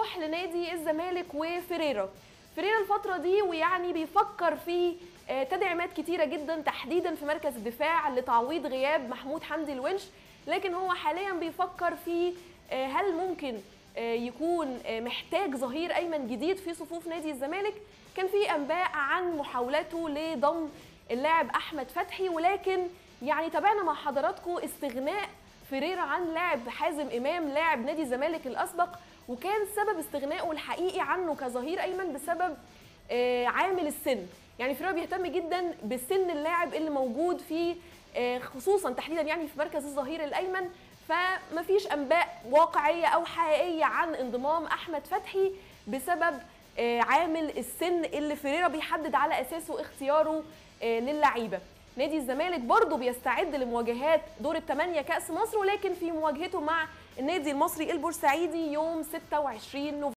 نروح لنادي الزمالك وفريرا فريرا الفترة دي ويعني بيفكر في آه، تدعيمات كتيرة جدا تحديدا في مركز الدفاع لتعويض غياب محمود حمدي الونش لكن هو حاليا بيفكر في آه، هل ممكن آه، يكون آه، محتاج ظهير ايمن جديد في صفوف نادي الزمالك كان في انباء عن محاولته لضم اللاعب احمد فتحي ولكن يعني تابعنا مع حضراتكم استغناء فريرا عن لاعب حازم امام لاعب نادي الزمالك الاسبق وكان سبب استغنائه الحقيقي عنه كظهير ايمن بسبب آه، عامل السن يعني فريرا بيهتم جدا بسن اللاعب اللي موجود في آه، خصوصا تحديدا يعني في مركز الظهير الايمن فمفيش انباء واقعيه او حقيقيه عن انضمام احمد فتحي بسبب آه، عامل السن اللي فريرا بيحدد على اساسه اختياره آه، للعيبه نادي الزمالك برضه بيستعد لمواجهات دور الثمانيه كاس مصر ولكن في مواجهته مع النادي المصري البورسعيدي يوم 26 نوفمبر